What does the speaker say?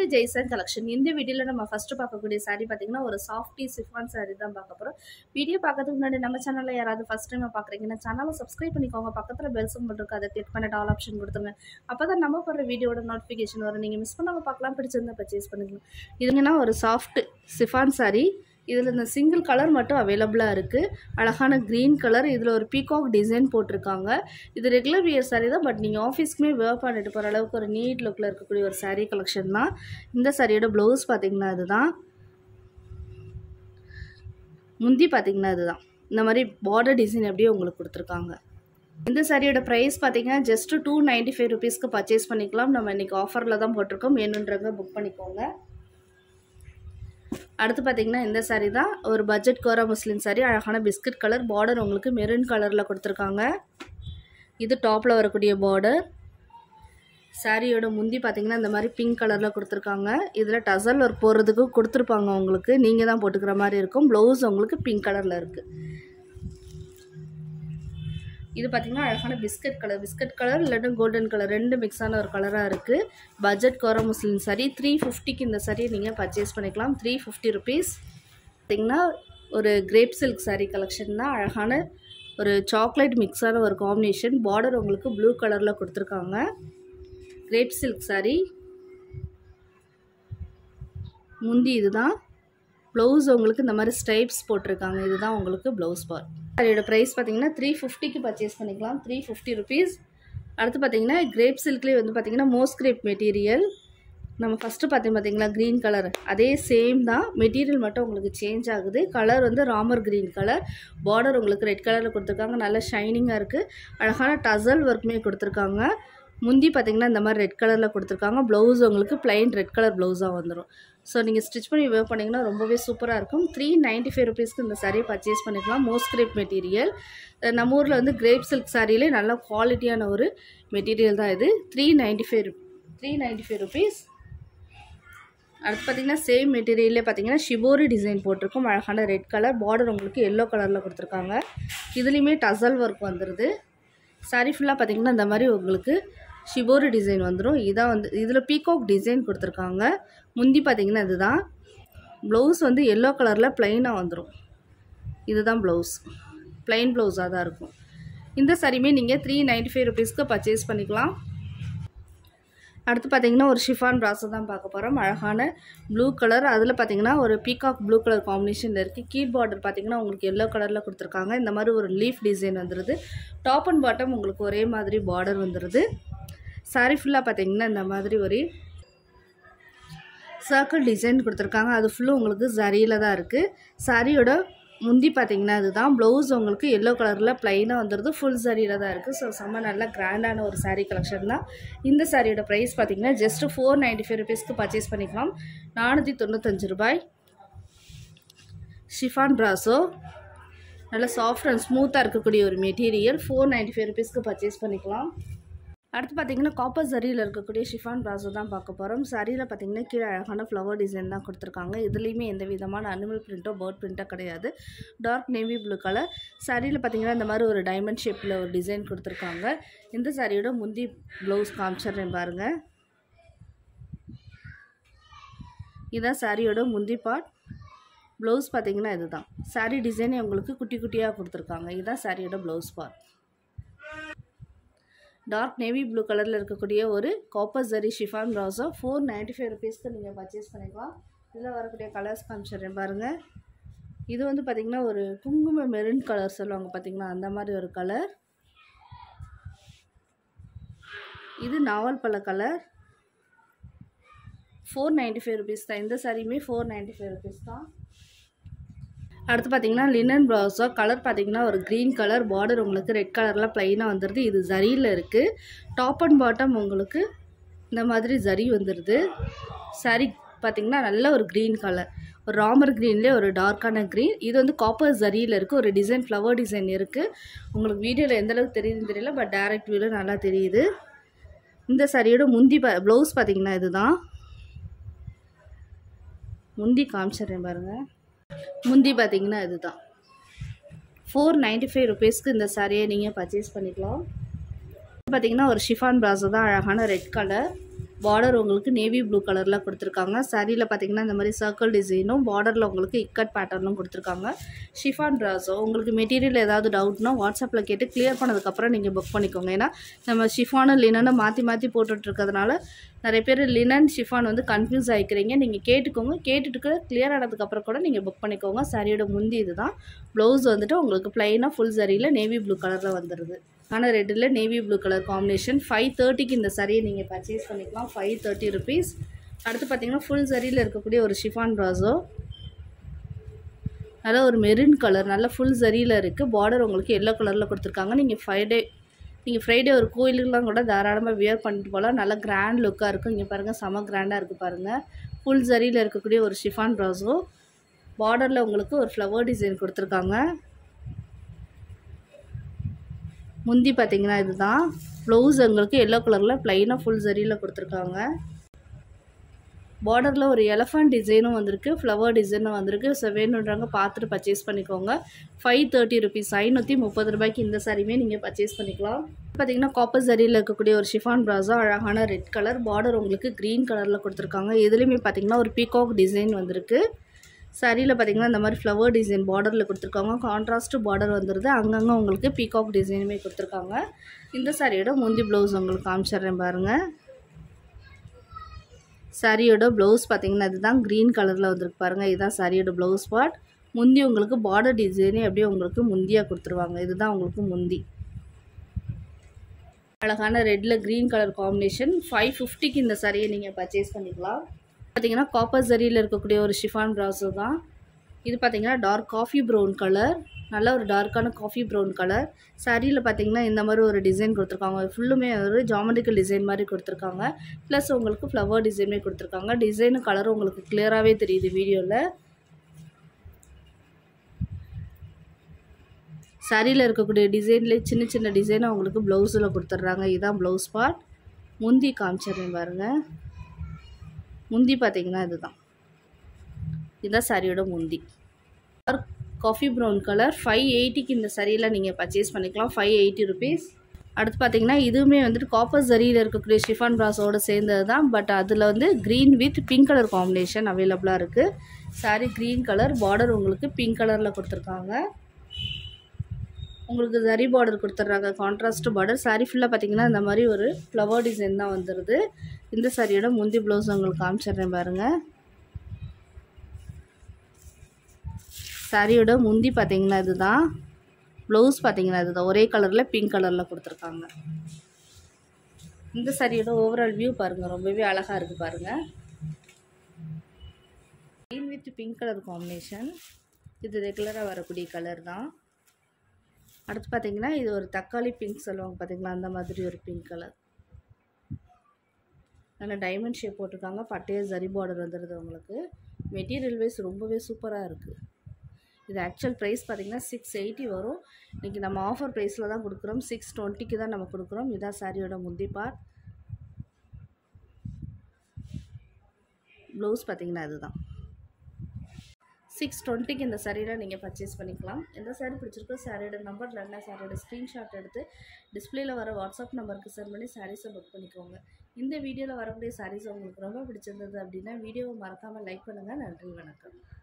to Jaison collection இந்த வீடியோவில் நம்ம ஃபஸ்ட்டு பார்க்கக்கூடிய saree பார்த்தீங்கன்னா ஒரு சாஃப்டி சிஃபான் saree தான் பார்க்க போகிறோம் வீடியோ பார்க்கறதுக்கு முன்னாடி நம்ம சேனலில் யாராவது ஃபஸ்ட் டைம் பார்க்குறீங்கன்னா சேனலை சப்ஸ்கிரைப் பண்ணிக்கோங்க பக்கத்தில் பெல் சிம்பிள் இருக்குது அதை கிளிக் பண்ணிட்டு ஆல் ஆப்ஷன் கொடுத்துருங்க அப்போ தான் நம்ம போடுற வீடியோட நோட்டிஃபிகேஷன் வரும் நீங்கள் மிஸ் பண்ணாமல் பார்க்கலாம் பிடிச்சிருந்தா பர்ச்சேஸ் பண்ணிக்கலாம் இதுங்கன்னா ஒரு சாஃப்ட் சிஃபான் saree இதில் இந்த சிங்கிள் கலர் மட்டும் அவைலபிளாக இருக்குது அழகான க்ரீன் கலர் இதில் ஒரு பீகாக் டிசைன் போட்டிருக்காங்க இது ரெகுலர் வியர் saree தான் பட் நீங்கள் ஆஃபீஸ்க்குமே வேர் பண்ணிட்டு போகிற அளவுக்கு ஒரு நீட் லுக்கில் இருக்கக்கூடிய ஒரு saree கலெக்ஷன் தான் இந்த சாரியோட ப்ளவுஸ் பார்த்தீங்கன்னா இதுதான் முந்தி பார்த்தீங்கன்னா இதுதான் இந்த மாதிரி பார்டர் டிசைன் அப்படியே உங்களுக்கு கொடுத்துருக்காங்க இந்த சாரியோட ப்ரைஸ் பார்த்தீங்கன்னா ஜஸ்ட் டூ நைன்ட்டி ஃபைவ் ருபீஸ்க்கு பர்ச்சேஸ் பண்ணிக்கலாம் நம்ம இன்றைக்கி ஆஃபரில் தான் போட்டிருக்கோம் வேணுன்றவங்க புக் பண்ணிக்கோங்க அடுத்து பார்த்தீங்கன்னா இந்த saree தான் ஒரு பட்ஜெட் கோரா முஸ்லீம் saree அழகான பிஸ்கட் கலர் பார்டர் உங்களுக்கு மெரூன் கலரில் கொடுத்துருக்காங்க இது டாப்பில் வரக்கூடிய பார்டர் சாரியோட முந்தி பார்த்தீங்கன்னா இந்த மாதிரி பிங்க் கலரில் கொடுத்துருக்காங்க இதில் டசல் ஒர்க் போடுறதுக்கு கொடுத்துருப்பாங்க உங்களுக்கு நீங்கள் தான் போட்டுக்கிற மாதிரி இருக்கும் ப்ளவுஸ் உங்களுக்கு பிங்க் கலரில் இருக்குது இது பார்த்தீங்கன்னா அழகான பிஸ்கட் கலர் பிஸ்கட் கலர் இல்லாட்டும் கோல்டன் கலர் ரெண்டு மிக்ஸான ஒரு கலராக இருக்குது பட்ஜெட் கோர முஸ்லீம் saree த்ரீ ஃபிஃப்டிக்கு இந்த saree நீங்கள் பர்ச்சேஸ் பண்ணிக்கலாம் த்ரீ ஃபிஃப்டி ருபீஸ் பார்த்தீங்கன்னா ஒரு கிரேப் சில்க் saree கலெக்ஷன் தான் அழகான ஒரு சாக்லேட் மிக்ஸான ஒரு காம்பினேஷன் பார்டர் உங்களுக்கு ப்ளூ கலரில் கொடுத்துருக்காங்க கிரேப் சில்க் saree முந்தி இதுதான் ப்ளவுஸ் உங்களுக்கு இந்த மாதிரி ஸ்டைப்ஸ் போட்டிருக்காங்க இதுதான் உங்களுக்கு ப்ளவுஸ் பார் அதோட ப்ரைஸ் பார்த்தீங்கன்னா த்ரீ ஃபிஃப்டிக்கு பர்ச்சேஸ் பண்ணிக்கலாம் த்ரீ ஃபிஃப்டி ருபீஸ் அடுத்து பார்த்தீங்கன்னா கிரேப் சில்க்லேயே வந்து பார்த்தீங்கன்னா மோஸ்ட் கிரேப் மெட்டீரியல் நம்ம ஃபஸ்ட்டு பார்த்தீங்க பார்த்தீங்களா க்ரீன் கலர் அதே சேம் தான் மெட்டீரியல் மட்டும் உங்களுக்கு சேஞ்ச் ஆகுது கலர் வந்து ராமர் க்ரீன் கலர் பார்டர் உங்களுக்கு ரெட் கலரில் கொடுத்துருக்காங்க நல்லா ஷைனிங்காக இருக்குது அழகான டசல் ஒர்க்குமே கொடுத்துருக்காங்க முந்தி பார்த்தீங்கன்னா இந்த மாதிரி ரெட் கலரில் கொடுத்துருக்காங்க ப்ளவுஸ் உங்களுக்கு plain ரெட் கலர் ப்ளவுஸாக வந்துடும் ஸோ நீங்கள் ஸ்டிச் பண்ணி வேர் பண்ணிங்கன்னா ரொம்பவே சூப்பராக இருக்கும் த்ரீ நைன்ட்டி ஃபைவ் ருபீஸ்க்கு இந்த saree பர்ச்சேஸ் பண்ணிக்கலாம் மோஸ்ட் கிரேப் மெட்டீரியல் நம்ம ஊரில் வந்து கிரேப் சில்க் சாரியிலே நல்ல குவாலிட்டியான ஒரு மெட்டீரியல் தான் இது three ninety five three ninety five rupees அடுத்து பார்த்தீங்கன்னா சேம் மெட்டீரியல்லே பார்த்தீங்கன்னா ஷிபோரி டிசைன் போட்டிருக்கும் அழகான ரெட் கலர் பார்டர் உங்களுக்கு எல்லோ கலரில் கொடுத்துருக்காங்க இதுலேயுமே டசல் ஒர்க் வந்துடுது சாரி ஃபுல்லாக பார்த்தீங்கன்னா இந்த மாதிரி உங்களுக்கு ஷிபோரி டிசைன் வந்துடும் இதான் வந்து இதில் பீகாக் டிசைன் கொடுத்துருக்காங்க முந்தி பார்த்தீங்கன்னா இதுதான் ப்ளவுஸ் வந்து எல்லோ கலரில் ப்ளைனாக வந்துடும் இதுதான் ப்ளவுஸ் ப்ளைன் ப்ளவுஸாக தான் இருக்கும் இந்த சாரியுமே நீங்கள் த்ரீ நைன்ட்டி ஃபைவ் ருபீஸ்க்கு பர்ச்சேஸ் பண்ணிக்கலாம் அடுத்து பார்த்தீங்கன்னா ஒரு ஷிஃபான் ப்ராஸை தான் பார்க்க போகிறோம் அழகான ப்ளூ கலர் அதில் பார்த்தீங்கன்னா ஒரு பீகாக் ப்ளூ கலர் காம்பினேஷனில் இருக்குது கீ பார்டர் பார்த்தீங்கன்னா உங்களுக்கு எல்லோ கலரில் கொடுத்துருக்காங்க இந்த மாதிரி ஒரு லீஃப் டிசைன் வந்துடுது டாப் அண்ட் பாட்டம் உங்களுக்கு ஒரே மாதிரி பார்டர் வந்துடுது சாரி ஃபுல்லாக பார்த்தீங்கன்னா இந்த மாதிரி ஒரு சர்க்கிள் டிசைன் கொடுத்துருக்காங்க அது ஃபுல்லும் உங்களுக்கு ஜரியில் தான் இருக்குது சாரியோட முந்தி பார்த்தீங்கன்னா இதுதான் ப்ளவுஸ் உங்களுக்கு எல்லோ கலரில் ப்ளைனாக வந்துடுது ஃபுல் சாரியில் தான் இருக்குது ஸோ செம்ம நல்ல கிராண்டான ஒரு saree கலெக்ஷன் தான் இந்த சாரியோட ப்ரைஸ் பார்த்தீங்கன்னா ஜஸ்ட் ஃபோர் நைன்ட்டி ஃபைவ் ருபீஸ்க்கு பர்ச்சேஸ் பண்ணிக்கலாம் நானூற்றி தொண்ணூத்தஞ்சு ரூபாய் ஷிஃபான் ப்ராஸோ நல்ல சாஃப்ட் அண்ட் ஸ்மூத்தாக இருக்கக்கூடிய ஒரு மெட்டீரியல் ஃபோர் நைன்ட்டி ஃபைவ் ருபீஸ்க்கு பர்ச்சேஸ் பண்ணிக்கலாம் அடுத்து பார்த்தீங்கன்னா காப்பர் சரியில் இருக்கக்கூடிய ஷிஃபான் ப்ராஸோ தான் பார்க்க போகிறோம் சரியில் பார்த்தீங்கன்னா கீழே அழகான ஃப்ளவர் டிசைன் தான் கொடுத்துருக்காங்க இதுலேயுமே எந்த விதமான அனிமல் பிரிண்ட்டோ பேர்ட் பிரிண்ட்டோ கிடையாது டார்க் நேவி ப்ளூ கலர் சாரியில் பார்த்தீங்கன்னா இந்த மாதிரி ஒரு டைமண்ட் ஷேப்பில் ஒரு டிசைன் கொடுத்துருக்காங்க இந்த சாரியோட முந்தி ப்ளவுஸ் காமிச்சிடுறேன் பாருங்கள் இதுதான் சாரியோட முந்தி பார்ட் ப்ளவுஸ் பார்த்தீங்கன்னா இதுதான் சாரி டிசைனே உங்களுக்கு குட்டி குட்டியாக கொடுத்துருக்காங்க இதுதான் சாரியோட blouse part dark navy blue கலரில் இருக்கக்கூடிய ஒரு copper zari chiffon brasso four ninety five ருபீஸ்க்கு நீங்கள் பர்ச்சேஸ் பண்ணிக்கலாம் இதில் வரக்கூடிய கலர்ஸ் காமிச்சிடுறேன் பாருங்கள் இது வந்து பார்த்திங்கன்னா ஒரு குங்கும மெரூன் கலர் சொல்லுவாங்க பார்த்திங்களா அந்த மாதிரி ஒரு கலர் இது நாவல் பழ colour four ninety five rupees தான் இந்த சாரியுமே ஃபோர் நைன்ட்டி ஃபைவ் ருபீஸ் தான் அடுத்து பார்த்தீங்கன்னா லினன் ப்ளவுஸோ கலர் பார்த்தீங்கன்னா ஒரு க்ரீன் கலர் பார்டர் உங்களுக்கு ரெட் கலரில் ப்ளைனாக வந்துடுது இது ஜரியில் இருக்குது டாப் அண்ட் பாட்டம் உங்களுக்கு இந்த மாதிரி ஜரி வந்துடுது சாரி பார்த்தீங்கன்னா நல்ல ஒரு க்ரீன் கலர் ஒரு ராமர் க்ரீன்லேயே ஒரு டார்க்கான க்ரீன் இது வந்து காப்பர் ஜரியில் இருக்குது ஒரு டிசைன் ஃப்ளவர் டிசைன் இருக்குது உங்களுக்கு வீடியோவில் எந்த அளவுக்கு தெரியுதுன்னு தெரியல பட் டேரக்ட் வியூவில் நல்லா தெரியுது இந்த சாரியோட முந்தி பா ப்ளவுஸ் பார்த்தீங்கன்னா இதுதான் முந்தி காமிச்சிடுறேன் பாருங்கள் முந்தி பார்த்தீங்கன்னா இதுதான் ஃபோர் நைன்ட்டி ஃபைவ் ருபீஸ்க்கு இந்த சாரியை நீங்கள் பர்ச்சேஸ் பண்ணிக்கலாம் பார்த்தீங்கன்னா ஒரு ஷிஃபான் ப்ராஸோ தான் அழகான ரெட் கலர் பார்டர் உங்களுக்கு நேவி ப்ளூ கலரில் கொடுத்துருக்காங்க சாரியில் பார்த்தீங்கன்னா இந்த மாதிரி சர்க்கிள் டிசைனும் பார்டரில் உங்களுக்கு இக்கட் பேட்டர்னும் கொடுத்துருக்காங்க ஷிஃபான் ப்ராஸோ உங்களுக்கு மெட்டீரியல் ஏதாவது டவுட்னா வாட்ஸ்அப்பில் கேட்டு கிளியர் பண்ணதுக்கப்புறம் நீங்கள் புக் பண்ணிக்கோங்க ஏன்னா நம்ம ஷிஃபானு லினனை மாற்றி மாற்றி போட்டுட்ருக்கிறதுனால நிறைய பேர் லினன் ஷிஃபான் வந்து கன்ஃபியூஸ் ஆகிக்கிறீங்க நீங்கள் கேட்டுக்கோங்க கேட்டுட்டு கிளியர் ஆனதுக்கப்புறம் கூட நீங்கள் புக் பண்ணிக்கோங்க சாரியோட முந்தி இதுதான் ப்ளவுஸ் வந்துட்டு உங்களுக்கு ப்ளைனாக ஃபுல் சரியில் நேவி ப்ளூ கலரில் வந்துடுது ஆனால் ரெட்டில் navy blue colour combination five தேர்ட்டிக்கு இந்த சரியை நீங்கள் பர்ச்சேஸ் பண்ணிக்கலாம் ஃபைவ் தேர்ட்டி ருபீஸ் அடுத்து பார்த்தீங்கன்னா ஃபுல் சரியில் இருக்கக்கூடிய ஒரு ஷிஃபான் ப்ராஸோ நல்ல ஒரு மெரூன் கலர் நல்ல ஃபுல் சரியில் இருக்குது பார்டர் உங்களுக்கு எல்லோ கலரில் கொடுத்துருக்காங்க நீங்கள் ஃப்ரைடே நீங்கள் ஃப்ரைடே ஒரு கோயிலுக்கெலாம் கூட தாராளமாக வியர் பண்ணிட்டு போகலாம் நல்லா கிராண்ட் லுக்காக இருக்கும் இங்கே பாருங்கள் செம கிராண்டாக இருக்குது பாருங்கள் ஃபுல் சரியில் இருக்கக்கூடிய ஒரு ஷிஃபான் ப்ராஸோ பார்டரில் உங்களுக்கு ஒரு ஃப்ளவர் டிசைன் கொடுத்துருக்காங்க முந்தி பார்த்தீங்கன்னா இதுதான் ப்ளவுஸ் உங்களுக்கு எல்லோ கலரில் ப்ளைனாக ஃபுல் சரியில் கொடுத்துருக்காங்க பார்டரில் ஒரு எலஃபண்ட் டிசைனும் வந்திருக்கு ஃப்ளவர் டிசைனும் வந்திருக்கு ஸோ வேணுன்றவங்க பார்த்துட்டு பர்ச்சேஸ் பண்ணிக்கோங்க ஃபைவ் தேர்ட்டி ருபீஸ் ஐநூற்றி முப்பது ரூபாய்க்கு இந்த சாரியுமே நீங்கள் பர்ச்சேஸ் பண்ணிக்கலாம் பார்த்தீங்கன்னா காப்பர் சரியில் இருக்கக்கூடிய ஒரு ஷிஃபான் ப்ராஸா அழகான ரெட் கலர் பார்டர் உங்களுக்கு க்ரீன் கலரில் கொடுத்துருக்காங்க இதுலேயுமே பார்த்தீங்கன்னா ஒரு பீகாக் டிசைன் வந்திருக்கு சரியில் பார்த்தீங்கன்னா இந்த மாதிரி ஃப்ளவர் டிசைன் பார்டரில் கொடுத்துருக்காங்க கான்ட்ராஸ்ட்டு பார்டர் வந்துடுது அங்கங்கே உங்களுக்கு பீகாக் டிசைனுமே கொடுத்துருக்காங்க இந்த சாரியோட முந்தி ப்ளவுஸ் உங்களுக்கு காமிச்சிட்றேன் பாருங்கள் சாரியோட ப்ளவுஸ் பார்த்தீங்கன்னா இதுதான் க்ரீன் கலரில் வந்திருக்கு பாருங்கள் இதுதான் சாரியோட ப்ளவுஸ் பார்ட் முந்தி உங்களுக்கு பார்டர் டிசைனே அப்படியே உங்களுக்கு முந்தியாக கொடுத்துருவாங்க இதுதான் உங்களுக்கு முந்தி அழகான ரெட்டில் க்ரீன் கலர் காம்பினேஷன் ஃபைவ் ஃபிஃப்டிக்கு இந்த சாரியை நீங்கள் பர்ச்சேஸ் பண்ணிக்கலாம் பார்த்தீங்கன்னா காப்பர் ஜரியில் இருக்கக்கூடிய ஒரு ஷிஃபான் ப்ராஸோ தான் இது பார்த்தீங்கன்னா டார்க் காஃபி ப்ரௌன் கலர் நல்ல ஒரு டார்க்கான காஃபி ப்ரௌன் கலர் சாரியில் பார்த்தீங்கன்னா இந்த மாதிரி ஒரு டிசைன் கொடுத்துருக்காங்க ஃபுல்லுமே ஒரு ஜாமெட்ரிக்கல் டிசைன் மாதிரி கொடுத்துருக்காங்க ப்ளஸ் உங்களுக்கு ஃப்ளவர் டிசைனுமே கொடுத்துருக்காங்க டிசைனு கலர் உங்களுக்கு கிளியராகவே தெரியுது வீடியோவில் சாரியில் இருக்கக்கூடிய டிசைன்லேயே சின்ன சின்ன டிசைனை உங்களுக்கு ப்ளவுஸில் கொடுத்துட்றாங்க இதுதான் ப்ளவுஸ் பார்ட் முந்தி காமிச்சிடுறேன் பாருங்கள் முந்தி பார்த்தீங்கன்னா இதுதான் இதுதான் சாரியோட முந்தி காஃபி ப்ரௌன் கலர் ஃபைவ் எயிட்டிக்கு இந்த சரியில் நீங்கள் பர்ச்சேஸ் பண்ணிக்கலாம் ஃபைவ் எயிட்டி ருபீஸ் அடுத்து பார்த்தீங்கன்னா இதுவுமே வந்துட்டு காப்பர் ஜரியில் இருக்கக்கூடிய ஷிஃபான் ப்ராஸோடு சேர்ந்தது தான் பட் அதில் வந்து green with pink colour combination அவைலபிளாக இருக்குது சாரி க்ரீன் கலர் பார்டர் உங்களுக்கு பிங்க் கலரில் கொடுத்துருக்காங்க உங்களுக்கு ஜரி பார்டர் கொடுத்துட்றாங்க கான்ட்ராஸ்ட் பார்டர் சாரி ஃபுல்லாக பார்த்தீங்கன்னா இந்த மாதிரி ஒரு ஃப்ளவர் டிசைன் தான் வந்துடுது இந்த சாரியோட முந்தி ப்ளவுஸ் உங்களுக்கு காமிச்சிடுறேன் பாருங்கள் சாரியோட முந்தி பார்த்தீங்கன்னா இதுதான் ப்ளவுஸ் பார்த்தீங்கன்னா இதுதான் ஒரே கலரில் பிங்க் கலரில் கொடுத்துருக்காங்க இந்த சாரியோட ஓவரால் வியூ பாருங்கள் ரொம்பவே அழகாக இருக்குது பாருங்கள் green with pink colour combination இது ரெகுலராக வரக்கூடிய கலர் தான் அடுத்து பார்த்தீங்கன்னா இது ஒரு தக்காளி பிங்க் சொல்லுவாங்க பார்த்தீங்களா அந்த மாதிரி ஒரு பிங்க் கலர் நல்ல டைமண்ட் ஷேப் போட்டிருக்காங்க பட்டைய ஜரி பார்டர் வந்துடுது உங்களுக்கு மெட்டீரியல் வைஸ் ரொம்பவே சூப்பராக இருக்குது இது ஆக்சுவல் ப்ரைஸ் பார்த்திங்கன்னா சிக்ஸ் எயிட்டி வரும் இன்றைக்கி நம்ம ஆஃபர் ப்ரைஸில் தான் கொடுக்குறோம் சிக்ஸ் டுவெண்ட்டிக்கு தான் நம்ம கொடுக்குறோம் இதான் சாரியோட முந்தி பார்ட் ப்ளவுஸ் பார்த்திங்கன்னா இதுதான் சிக்ஸ் டுவெண்ட்டிக்கு இந்த சாரியில் நீங்கள் பர்ச்சேஸ் பண்ணிக்கலாம் எந்த சாரி பிடிச்சிருக்கோ சாரியோட நம்பர் இல்லைன்னா சாரியோட ஸ்க்ரீன்ஷாட் எடுத்து டிஸ்பிளேயில் வர வாட்ஸ்அப் நம்பருக்கு சென்ட் பண்ணி சாரீஸை புக் பண்ணிக்கோங்க இந்த வீடியோவில் வரக்கூடிய சாரீஸ் உங்களுக்கு ரொம்ப பிடிச்சிருந்தது அப்படின்னா வீடியோவை மறக்காமல் லைக் பண்ணுங்கள் நன்றி வணக்கம்